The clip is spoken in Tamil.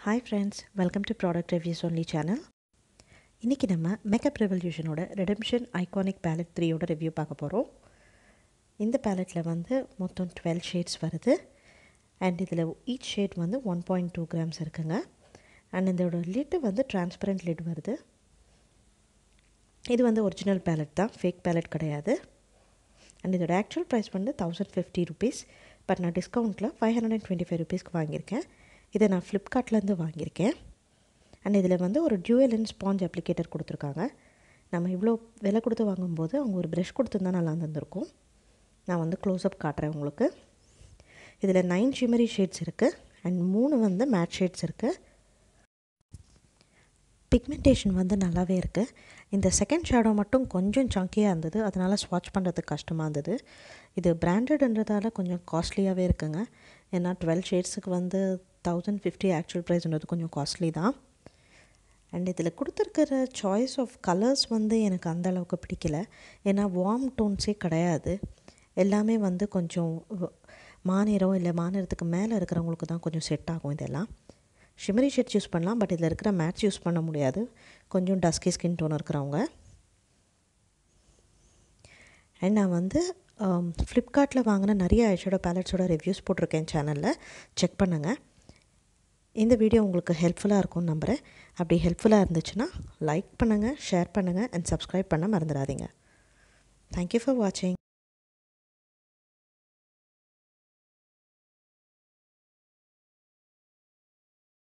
hi friends welcome to product reviews only channel இன்றைக்கி நம்ம மேக்கப் ரெவல்யூஷனோட ரெடம்ஷன் ஐகானிக் பேலட் த்ரீயோட ரிவ்யூ பார்க்க போகிறோம் இந்த பேலட்டில் வந்து மொத்தம் டுவெல் ஷேட்ஸ் வருது அண்ட் இதில் ஈச் ஷேட் வந்து ஒன் பாயிண்ட் டூ கிராம்ஸ் இருக்குங்க அண்ட் இதோட லிட்டு வந்து டிரான்ஸ்பரண்ட் லிட் வருது இது வந்து ஒரிஜினல் பேலட் தான் ஃபேக் பேலட் கிடையாது அண்ட் இதோட ஆக்சுவல் ப்ரைஸ் வந்து தௌசண்ட் ஃபிஃப்டி ருபீஸ் பட் நான் டிஸ்கவுண்ட்டில் five hundred and twenty five ருபீஸ்க்கு வாங்கியிருக்கேன் இதை நான் ஃப்ளிப்கார்ட்லேருந்து வாங்கியிருக்கேன் அண்ட் இதில் வந்து ஒரு டியூவல் அண்ட் ஸ்பாஞ்ச் அப்ளிகேட்டர் கொடுத்துருக்காங்க நம்ம இவ்வளோ விலை கொடுத்து வாங்கும்போது அவங்க ஒரு ப்ரஷ் கொடுத்துருந்தா நல்லா இருந்திருக்கும் நான் வந்து க்ளோஸ்அப் காட்டுறேன் உங்களுக்கு இதில் நைன் ஷிமரி ஷேட்ஸ் இருக்குது அண்ட் மூணு வந்து மேட் ஷேட்ஸ் இருக்குது பிக்மெண்டேஷன் வந்து நல்லாவே இருக்குது இந்த செகண்ட் ஷேடோ மட்டும் கொஞ்சம் சங்கியாக இருந்தது அதனால் ஸ்வாட்ச் பண்ணுறதுக்கு கஷ்டமாக இருந்தது இது பிராண்டட்ன்றதால கொஞ்சம் காஸ்ட்லியாகவே இருக்குங்க ஏன்னா டுவெல் ஷேட்ஸுக்கு வந்து தௌசண்ட் ஃபிஃப்டி ஆக்சுவல் ப்ரைஸ்ன்றது கொஞ்சம் காஸ்ட்லி தான் அண்ட் இதில் கொடுத்துருக்கிற சாய்ஸ் ஆஃப் கலர்ஸ் வந்து எனக்கு அந்த அளவுக்கு பிடிக்கல ஏன்னா வார்ம் டோன்ஸே கிடையாது எல்லாமே வந்து கொஞ்சம் மாநிறம் இல்லை மாநிறத்துக்கு மேலே இருக்கிறவங்களுக்கு தான் கொஞ்சம் செட் ஆகும் இதெல்லாம் ஷிமரி ஷேட்ஸ் யூஸ் பண்ணலாம் பட் இதில் இருக்கிற மேட்ச் யூஸ் பண்ண முடியாது கொஞ்சம் டஸ்கி ஸ்கின் டோன் இருக்கிறவங்க அண்ட் நான் வந்து ஃப்ளிப்கார்ட்டில் வாங்கின நிறைய ஐஷேடோ பேலட்ஸோட ரிவ்யூஸ் போட்டிருக்கேன் சேனலில் செக் பண்ணுங்கள் இந்த வீடியோ உங்களுக்கு ஹெல்ப்ஃபுல்லாக இருக்கும்னு நம்புகிறேன் அப்படி ஹெல்ப்ஃபுல்லாக இருந்துச்சுன்னா லைக் பண்ணுங்கள் ஷேர் பண்ணுங்கள் அண்ட் சப்ஸ்கிரைப் பண்ண மறந்துடாதீங்க தேங்க்யூ ஃபார் வாட்சிங்